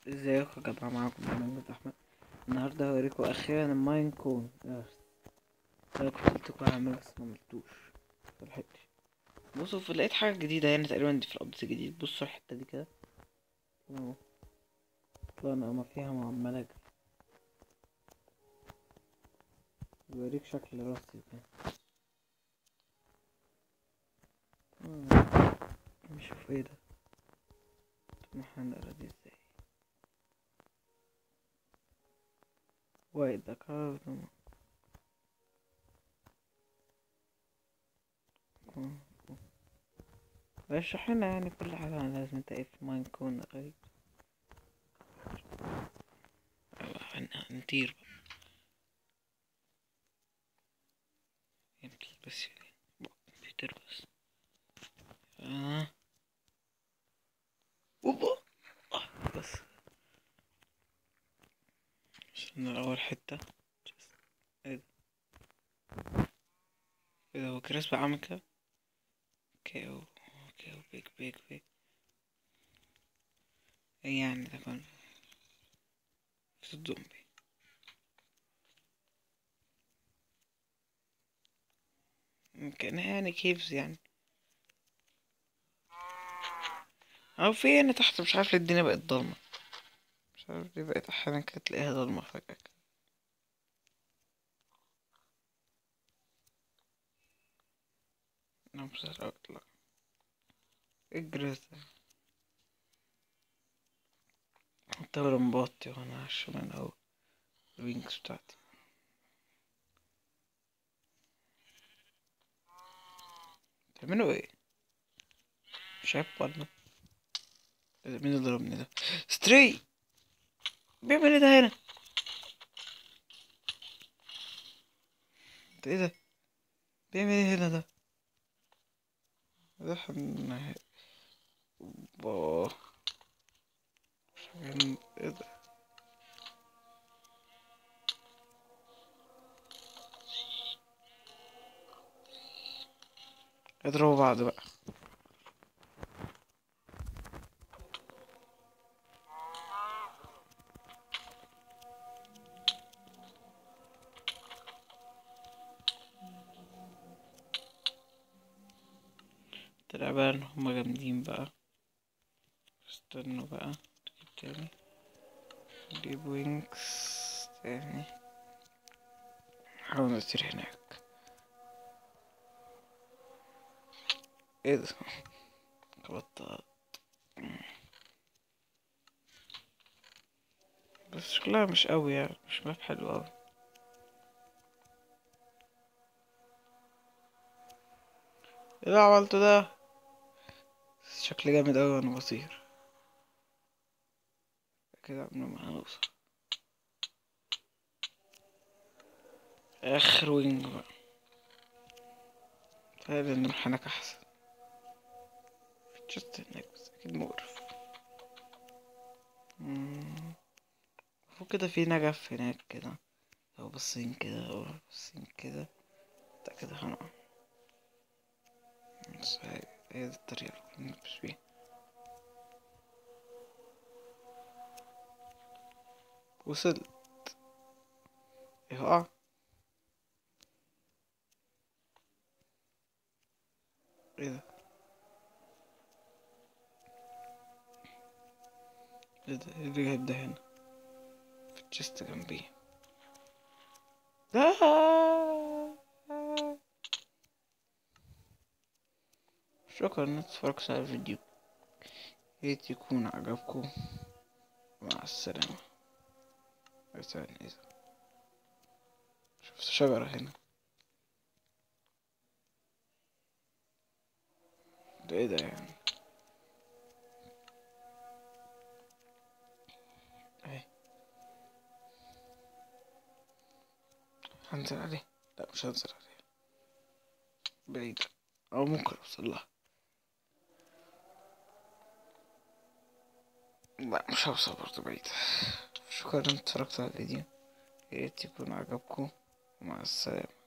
ازيكم يا جماعة معاكم محمد أحمد النهاردة هوريكم أخيرا الماين كون أنا كنت قلتلكوا هعمله بس معملتوش ملحقتش بصوا في لقيت حاجة جديدة يعني تقريبا دي في الأبديت الجديد بصوا الحتة دي كده اهو طلعنا هما فيها معملة كده بيوريك شكل راسي كده آه، نشوف ايه ده طب احنا نقرا دي ازاي وايد ده كارد رشح لنا يعني كل حاجة أنا لازم تقف ماين كون غريب هن- هنطير بقى يمكن بس كمبيوتر بس آه. اوبا آه، بس وصلنا لأول حتة ايه ده ايه ده هو كريس بقى عامل كده اوكي أو- اوكي أو بيك بيك بيك ايه يعني ده كان في الزومبي كأنها يعني كيفز يعني او في هنا تحت مش عارف ليه الدنيا بقت ضلمة مش عارف ليه بقت احيانا كده تلاقيها ضلمة فجأة كده انا مش عارف اطلع ايه الجراس ده حتى ولا مبطي وانا على الشمال اهو الوينكس بتاعتي تعملوا ايه مش عيب ولا إيه ده؟ مين اللي ضربني ده ستري بيعمل ايه ده هنا ده ايه ده بيعمل ايه هنا ده ده حن با حن- ايه ده اضربوا بعض بقى طلع بقى ان هما جامدين بقى استنوا بقى نجيب تاني نجيب وينكس تاني نحاول نطير هناك ايه ده بطاط بس شكلها مش قوي يعني مش ماب حلو قوي ايه اللي عملته ده شكل جامد قوي وانا بطير كده قبل ما هنوصل اخر وينج بقى تهيألي نروح هناك احسن في تشست هناك بس اكيد مقرف مم. فوق كده في نجف هناك كده لو باصين كده لو باصين كده ده كده هنقع بس هي هي دي الطريقة اللي كنا بنمشي بيها وصلت ايه هقع ايه ده ايه ده ايه اللي جايب ده هنا في الشست جنبي لا شكرا انك اتفرجت على الفيديو ياريت يكون عجبكم مع السلامة ثاني ايه ده شفت شجرة هنا ده ايه ده يعني اهي هنزل عليه لا مش هنزل عليه بعيدة او ممكن اوصل لها لا مش هوصل برضه بعيد شكرا انك اتفرجت على الفيديو ياريت يكون عجبكم ومع السلامة